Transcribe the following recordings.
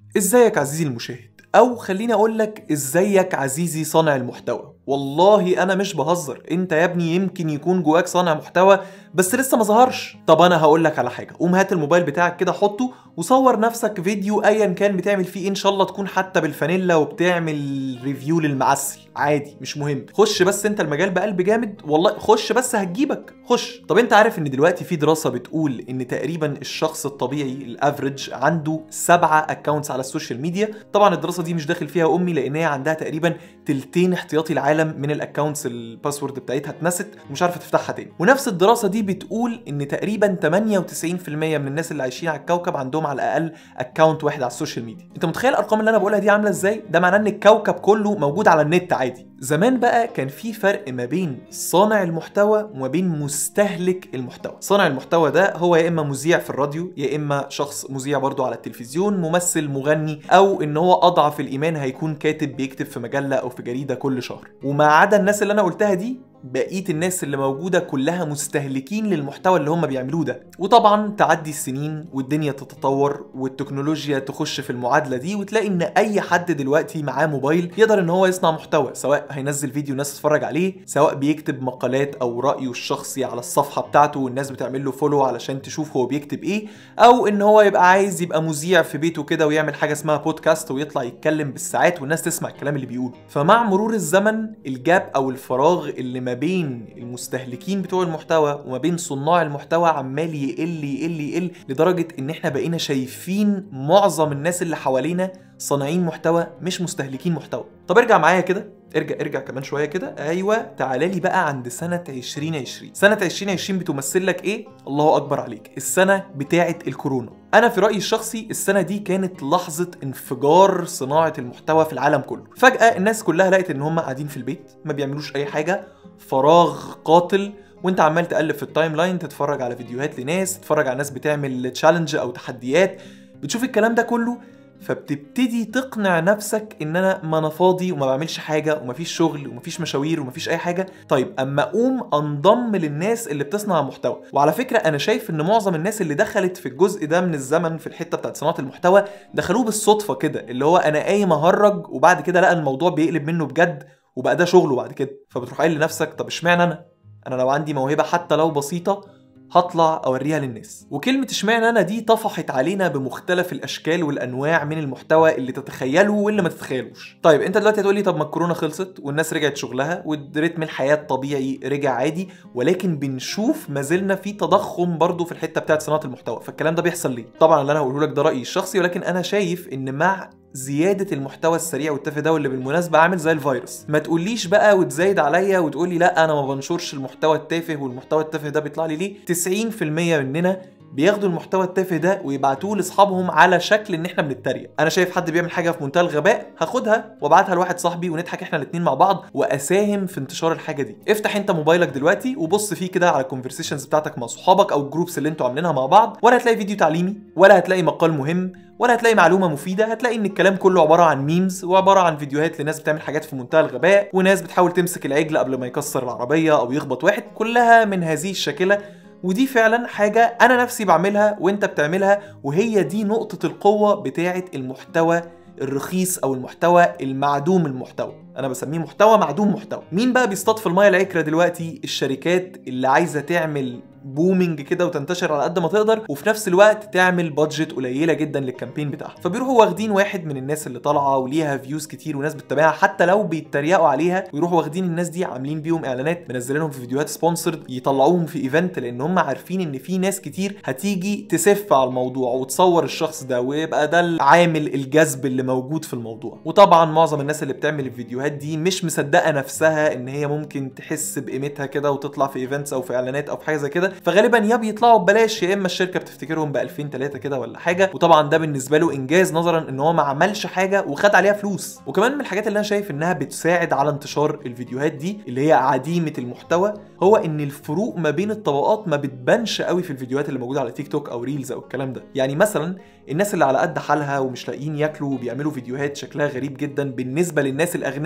ازيك عزيزي المشاهد او خليني اقول لك ازيك عزيزي صانع المحتوى والله انا مش بهزر انت يا ابني يمكن يكون جواك صانع محتوى بس لسه ما ظهرش طب انا هقول لك على حاجه قوم هات الموبايل بتاعك كده حطه وصور نفسك فيديو ايا كان بتعمل فيه إيه، ان شاء الله تكون حتى بالفانيلا وبتعمل ريفيو للمعسل عادي مش مهم خش بس انت المجال بقلب جامد والله خش بس هتجيبك خش طب انت عارف ان دلوقتي في دراسه بتقول ان تقريبا الشخص الطبيعي الافريج عنده سبعة اكونتس على السوشيال ميديا طبعا الدراسه دي مش داخل فيها امي لان هي عندها تقريبا تلتين احتياطي العالم من الاكونتس الباسورد بتاعتها اتنست ومش عارفه تفتحها تاني ونفس الدراسه دي بتقول ان تقريبا 98% من الناس اللي عايشين على الكوكب عندهم على الاقل اكونت واحد على السوشيال ميديا انت متخيل الارقام اللي انا بقولها دي عامله ازاي ده معناه ان الكوكب كله موجود على النت عادي زمان بقى كان في فرق ما بين صانع المحتوى وما بين مستهلك المحتوى صانع المحتوى ده هو يا اما مذيع في الراديو يا اما شخص مذيع برضو على التلفزيون ممثل مغني او ان هو اضعف الايمان هيكون كاتب بيكتب في مجله او في جريده كل شهر وما عدا الناس اللي انا قلتها دي بقيه الناس اللي موجوده كلها مستهلكين للمحتوى اللي هم بيعملوه ده وطبعا تعدي السنين والدنيا تتطور والتكنولوجيا تخش في المعادله دي وتلاقي ان اي حد دلوقتي معاه موبايل يقدر ان هو يصنع محتوى سواء هينزل فيديو ناس تتفرج عليه سواء بيكتب مقالات او رايه الشخصي على الصفحه بتاعته والناس بتعمل له فولو علشان تشوف هو بيكتب ايه او ان هو يبقى عايز يبقى مذيع في بيته كده ويعمل حاجه اسمها بودكاست ويطلع يتكلم بالساعات والناس تسمع الكلام اللي بيقوله فمع مرور الزمن الجاب او الفراغ اللي ما بين المستهلكين بتوع المحتوى وما بين صناع المحتوى عمال يقل يقل يقل لدرجه ان احنا بقينا شايفين معظم الناس اللي حوالينا صانعين محتوى مش مستهلكين محتوى طب ارجع معايا كده ارجع ارجع كمان شويه كده ايوه تعالى لي بقى عند سنه 2020 سنه 2020 بتمثل لك ايه الله اكبر عليك السنه بتاعه الكورونا انا في رايي الشخصي السنه دي كانت لحظه انفجار صناعه المحتوى في العالم كله فجاه الناس كلها لقت ان هم قاعدين في البيت ما بيعملوش اي حاجه فراغ قاتل وانت عمال تقلب في التايم لاين تتفرج على فيديوهات لناس تتفرج على ناس بتعمل تشالنج او تحديات بتشوف الكلام ده كله فبتبتدي تقنع نفسك ان انا ما انا فاضي وما بعملش حاجه ومفيش شغل ومفيش مشاوير ومفيش اي حاجه طيب اما اقوم انضم للناس اللي بتصنع محتوى وعلى فكره انا شايف ان معظم الناس اللي دخلت في الجزء ده من الزمن في الحته بتاعت صناعه المحتوى دخلوه بالصدفه كده اللي هو انا قايم اهرج وبعد كده لقى الموضوع بيقلب منه بجد وبقى ده شغله بعد كده فبتروح قايل لنفسك طب اشمعنى انا انا لو عندي موهبه حتى لو بسيطه هطلع اوريها للناس وكلمه اشمعنى انا دي طفحت علينا بمختلف الاشكال والانواع من المحتوى اللي تتخيله واللي ما تتخيلوش طيب انت دلوقتي هتقول لي طب ما الكورونا خلصت والناس رجعت شغلها وريتم الحياه الطبيعي رجع عادي ولكن بنشوف ما زلنا في تضخم برضه في الحته بتاعت صناعه المحتوى فالكلام ده بيحصل ليه طبعا اللي انا هقوله لك ده رايي الشخصي ولكن انا شايف ان مع زياده المحتوى السريع والتافه ده واللي بالمناسبه عامل زي الفيروس ما تقوليش بقى وتزايد عليا وتقولي لا انا ما بنشرش المحتوى التافه والمحتوى التافه ده بيطلع لي ليه 90% مننا بياخدوا المحتوى التافه ده ويبعتوه لاصحابهم على شكل ان احنا بنتريق انا شايف حد بيعمل حاجه في منتهى الغباء هاخدها وابعتها لواحد صاحبي ونضحك احنا الاثنين مع بعض واساهم في انتشار الحاجه دي افتح انت موبايلك دلوقتي وبص فيه كده على الكونفرسيشنز بتاعتك مع صحابك او الجروبس اللي انتوا عاملينها مع بعض ولا هتلاقي فيديو تعليمي ولا هتلاقي مقال مهم ولا هتلاقي معلومه مفيده هتلاقي ان الكلام كله عباره عن ميمز وعباره عن فيديوهات لناس بتعمل حاجات في منتهى الغباء وناس بتحاول تمسك العجل قبل ما يكسر العربيه او يخبط واحد كلها من هذه الشاكله ودي فعلا حاجة أنا نفسي بعملها وأنت بتعملها وهي دي نقطة القوة بتاعة المحتوى الرخيص او المحتوى المعدوم المحتوى انا بسميه محتوى معدوم محتوى مين بقى بيصطاد في المايه العكره دلوقتي الشركات اللي عايزه تعمل بومينج كده وتنتشر على قد ما تقدر وفي نفس الوقت تعمل بادجت قليله جدا للكامبين بتاعها فبيروحوا واخدين واحد من الناس اللي طالعه وليها فيوز كتير وناس بتتابعها حتى لو بيتريقوا عليها ويروحوا واخدين الناس دي عاملين بيهم اعلانات منزلينهم في فيديوهات سبونسرد يطلعوهم في ايفنت لان هم عارفين ان في ناس كتير هتيجي تسف على الموضوع وتصور الشخص ده ويبقى ده العامل الجذب اللي موجود في الموضوع وطبعا معظم الناس اللي بتعمل الفيديوهات دي مش مصدقه نفسها ان هي ممكن تحس بقيمتها كده وتطلع في ايفنتس او في اعلانات او في حاجه زي كده فغالبا يا بيطلعوا ببلاش يا اما الشركه بتفتكرهم ب 2000 3 كده ولا حاجه وطبعا ده بالنسبه له انجاز نظرا ان هو ما عملش حاجه وخد عليها فلوس وكمان من الحاجات اللي انا شايف انها بتساعد على انتشار الفيديوهات دي اللي هي عديمه المحتوى هو ان الفروق ما بين الطبقات ما بتبانش قوي في الفيديوهات اللي موجوده على تيك توك او ريلز او الكلام ده يعني مثلا الناس اللي على قد حالها ومش لاقيين ياكلوا وبيعملوا فيديوهات شكلها غريب جدا بالنسبه للناس الاغنياء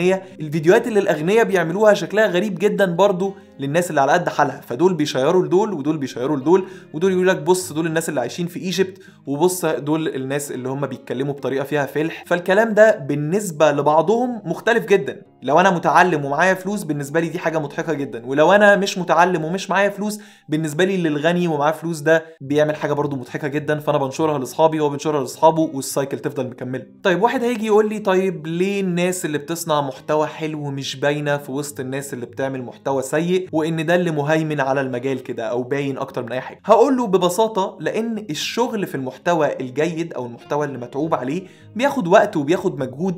الاغنياء الفيديوهات اللي الاغنياء بيعملوها شكلها غريب جدا برضو للناس اللي على قد حالها فدول بيشيروا لدول ودول بيشيروا لدول ودول يقول لك بص دول الناس اللي عايشين في ايجيبت وبص دول الناس اللي هم بيتكلموا بطريقه فيها فلح فالكلام ده بالنسبه لبعضهم مختلف جدا لو انا متعلم ومعايا فلوس بالنسبه لي دي حاجه مضحكه جدا ولو انا مش متعلم ومش معايا فلوس بالنسبه لي للغني ومعاه فلوس ده بيعمل حاجه برضو مضحكه جدا فانا بنشرها لاصحابي وهو بينشرها لاصحابه والسايكل تفضل مكمله طيب واحد هيجي يقول لي طيب ليه الناس اللي بتصنع محتوى حلو مش باينه في وسط الناس اللي بتعمل محتوى سيء وان ده اللي مهيمن على المجال كده او باين اكتر من اي حاجه هقول له ببساطه لان الشغل في المحتوى الجيد او المحتوى اللي متعوب عليه بياخد وقت وبياخد مجهود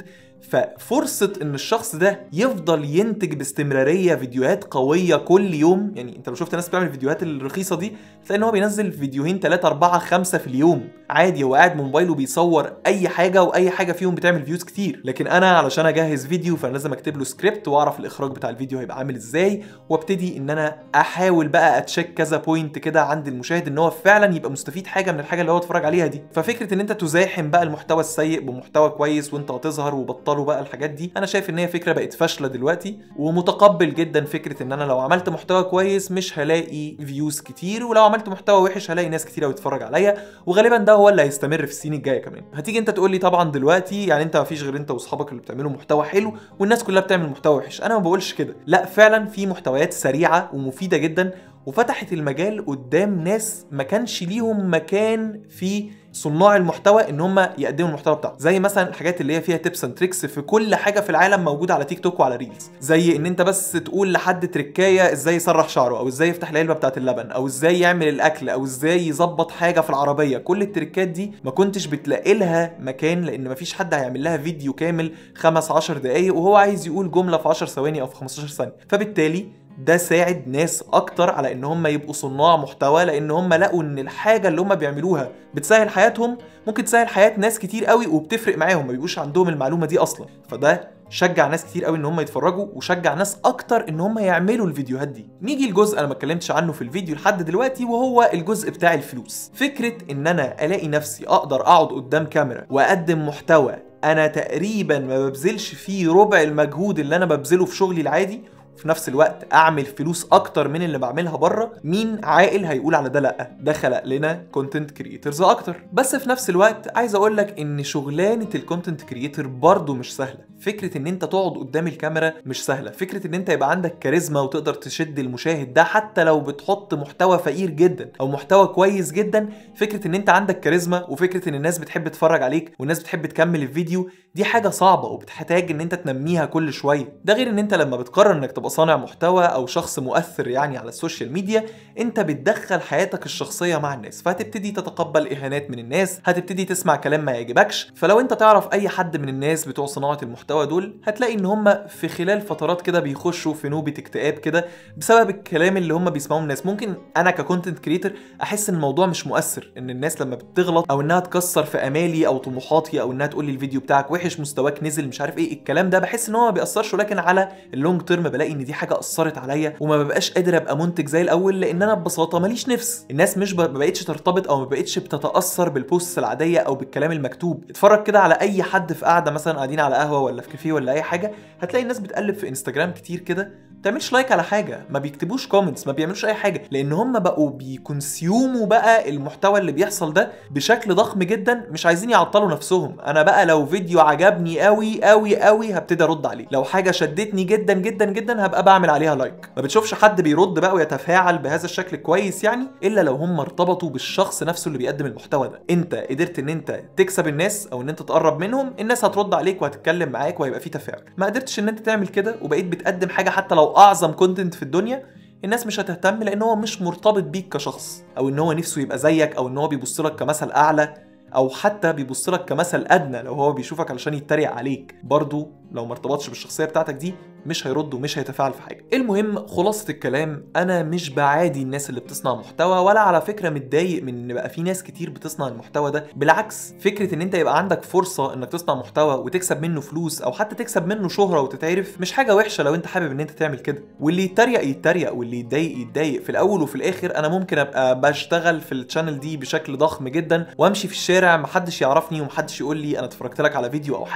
ففرصة ان الشخص ده يفضل ينتج باستمرارية فيديوهات قوية كل يوم يعني انت لو شفت ناس بتعمل الفيديوهات الرخيصة دي تلاقي ان هو بينزل فيديوهين 3 4 5 في اليوم عادي هو قاعد موبايله بيصور اي حاجة واي حاجة فيهم بتعمل فيوز كتير لكن انا علشان اجهز فيديو فانا لازم اكتب له سكريبت واعرف الاخراج بتاع الفيديو هيبقى عامل ازاي وابتدي ان انا احاول بقى اتشيك كذا بوينت كده عند المشاهد ان هو فعلا يبقى مستفيد حاجة من الحاجة اللي هو اتفرج عليها دي ففكرة ان انت تزاحم بقى المحتوى السيء بمحتوى كويس وانت هتظهر وبطلوا بقى الحاجات دي انا شايف ان هي فكره بقت فاشله دلوقتي ومتقبل جدا فكره ان انا لو عملت محتوى كويس مش هلاقي فيوز كتير ولو عملت محتوى وحش هلاقي ناس كتير قوي تتفرج عليا وغالبا ده هو اللي هيستمر في السنين الجايه كمان هتيجي انت تقول لي طبعا دلوقتي يعني انت مفيش غير انت واصحابك اللي بتعملوا محتوى حلو والناس كلها بتعمل محتوى وحش انا ما بقولش كده لا فعلا في محتويات سريعه ومفيده جدا وفتحت المجال قدام ناس ما كانش ليهم مكان في صناع المحتوى ان هم يقدموا المحتوى بتاعهم زي مثلا الحاجات اللي هي فيها تيبس اند تريكس في كل حاجه في العالم موجوده على تيك توك وعلى ريلز زي ان انت بس تقول لحد تركايه ازاي يسرح شعره او ازاي يفتح العلبه بتاعه اللبن او ازاي يعمل الاكل او ازاي يظبط حاجه في العربيه كل التريكات دي ما كنتش بتلاقي لها مكان لان مفيش حد هيعمل لها فيديو كامل 5 10 دقائق وهو عايز يقول جمله في 10 ثواني او في 15 ثانيه فبالتالي ده ساعد ناس اكتر على ان هم يبقوا صناع محتوى لان هم لقوا ان الحاجه اللي هم بيعملوها بتسهل حياتهم ممكن تسهل حياه ناس كتير قوي وبتفرق معاهم ما بيبقوش عندهم المعلومه دي اصلا فده شجع ناس كتير قوي ان هم يتفرجوا وشجع ناس اكتر ان هم يعملوا الفيديوهات دي نيجي لجزء انا ما اتكلمتش عنه في الفيديو لحد دلوقتي وهو الجزء بتاع الفلوس فكره ان انا الاقي نفسي اقدر اقعد قدام كاميرا واقدم محتوى انا تقريبا ما ببذلش فيه ربع المجهود اللي انا ببذله في شغلي العادي في نفس الوقت اعمل فلوس اكتر من اللي بعملها بره مين عاقل هيقول على ده لا ده خلق لنا كونتنت كريترز اكتر بس في نفس الوقت عايز اقول لك ان شغلانه الكونتنت كريتور برضه مش سهله فكره ان انت تقعد قدام الكاميرا مش سهله فكره ان انت يبقى عندك كاريزما وتقدر تشد المشاهد ده حتى لو بتحط محتوى فقير جدا او محتوى كويس جدا فكره ان انت عندك كاريزما وفكره ان الناس بتحب تتفرج عليك والناس بتحب تكمل الفيديو دي حاجه صعبه وبتحتاج ان انت تنميها كل شويه ده غير ان انت لما بتقرر انك تبقى صانع محتوى او شخص مؤثر يعني على السوشيال ميديا انت بتدخل حياتك الشخصيه مع الناس فهتبتدي تتقبل اهانات من الناس هتبتدي تسمع كلام ما يعجبكش فلو انت تعرف اي حد من الناس بتوع صناعه المحتوى دول هتلاقي ان هم في خلال فترات كده بيخشوا في نوبه اكتئاب كده بسبب الكلام اللي هم بيسمعوه من الناس ممكن انا ككونتنت كريتور احس ان الموضوع مش مؤثر ان الناس لما بتغلط او انها تكسر في امالي او طموحاتي او انها تقول لي الفيديو بتاعك وحش مستواك نزل مش عارف ايه الكلام ده بحس ان هو ما بيأثرش ولكن على اللونج تيرم بلاقي ان دي حاجه اثرت عليا وما ببقاش قادر ابقى منتج زي الاول لان انا ببساطه ماليش نفس الناس مش ب- ما بقتش ترتبط او ما بقتش بتتاثر بالبوست العاديه او بالكلام المكتوب اتفرج كده على اي حد في قاعده مثلا قاعدين على قهوه ولا في كافيه ولا اي حاجه هتلاقي الناس بتقلب في انستجرام كتير كده ما بتعملش لايك على حاجه ما بيكتبوش كومنتس ما بيعملوش اي حاجه لان هم بقوا بيكونسيوموا بقى المحتوى اللي بيحصل ده بشكل ضخم جدا مش عايزين يعطلوا نفسهم انا بقى لو فيديو عجبني قوي قوي قوي هبتدي ارد عليه لو حاجه شدتني جدا جدا جدا هبقى بعمل عليها لايك ما بتشوفش حد بيرد بقى ويتفاعل بهذا الشكل كويس يعني الا لو هم ارتبطوا بالشخص نفسه اللي بيقدم المحتوى ده انت قدرت ان انت تكسب الناس او ان انت تقرب منهم الناس هترد عليك وهتتكلم معاك وهيبقى في تفاعل ما قدرتش ان انت تعمل كده وبقيت بتقدم حاجه حتى لو اعظم كونتنت في الدنيا الناس مش هتهتم لان هو مش مرتبط بيك كشخص او ان هو نفسه يبقى زيك او ان هو بيبص لك كمثل اعلى او حتى بيبص لك كمثل ادنى لو هو بيشوفك علشان يتريق عليك برضو لو ما ارتبطش بالشخصيه بتاعتك دي مش هيرد ومش هيتفاعل في حاجه المهم خلاصه الكلام انا مش بعادي الناس اللي بتصنع محتوى ولا على فكره متضايق من ان بقى في ناس كتير بتصنع المحتوى ده بالعكس فكره ان انت يبقى عندك فرصه انك تصنع محتوى وتكسب منه فلوس او حتى تكسب منه شهره وتتعرف مش حاجه وحشه لو انت حابب ان انت تعمل كده واللي يتريق يتريق واللي يتضايق يتضايق في الاول وفي الاخر انا ممكن ابقى بشتغل في الشانل دي بشكل ضخم جدا وامشي في الشارع محدش يعرفني ومحدش يقول لي انا اتفرجت لك على فيديو او حاجه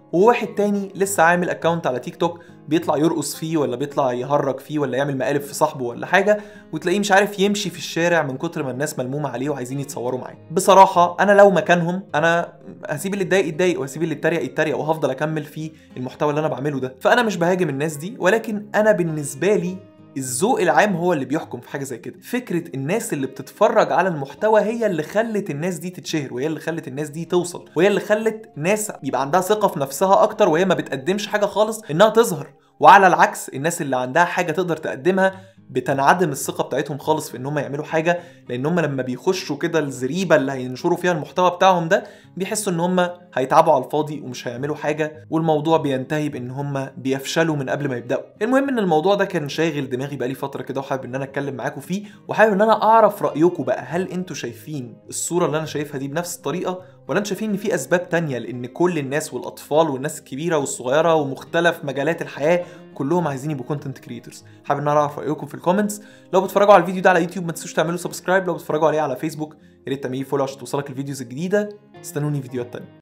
وواحد تاني لسه عامل اكونت على تيك توك بيطلع يرقص فيه ولا بيطلع يهرج فيه ولا يعمل مقالب في صاحبه ولا حاجه وتلاقيه مش عارف يمشي في الشارع من كتر ما الناس ملمومه عليه وعايزين يتصوروا معاه بصراحه انا لو مكانهم انا هسيب اللي يتضايق يتضايق وهسيب اللي يتريق يتريق وهفضل اكمل في المحتوى اللي انا بعمله ده فانا مش بهاجم الناس دي ولكن انا بالنسبه لي الذوق العام هو اللي بيحكم في حاجه زي كده فكره الناس اللي بتتفرج على المحتوى هي اللي خلت الناس دي تتشهر وهي اللي خلت الناس دي توصل وهي اللي خلت ناس يبقى عندها ثقه في نفسها اكتر وهي ما بتقدمش حاجه خالص انها تظهر وعلى العكس الناس اللي عندها حاجه تقدر تقدمها بتنعدم الثقه بتاعتهم خالص في ان هم يعملوا حاجه لان هم لما بيخشوا كده الزريبه اللي هينشروا فيها المحتوى بتاعهم ده بيحسوا ان هم هيتعبوا على الفاضي ومش هيعملوا حاجه والموضوع بينتهي بان هم بيفشلوا من قبل ما يبداوا المهم ان الموضوع ده كان شاغل دماغي بقالي فتره كده وحابب ان انا اتكلم معاكم فيه وحابب ان انا اعرف رايكم بقى هل انتوا شايفين الصوره اللي انا شايفها دي بنفس الطريقه ولا انتوا شايفين ان في اسباب تانية لان كل الناس والاطفال والناس الكبيره والصغيره ومختلف مجالات الحياه كلهم عايزين يبقوا كونتنت كريتورز حابب ان انا اعرف رايكم في الكومنتس لو بتتفرجوا على الفيديو ده على يوتيوب ما تنسوش تعملوا سبسكرايب لو بتتفرجوا عليه على فيسبوك يا ريت تعملوا فولو عشان توصلك الفيديوز الجديده استنوني في فيديوهات تانية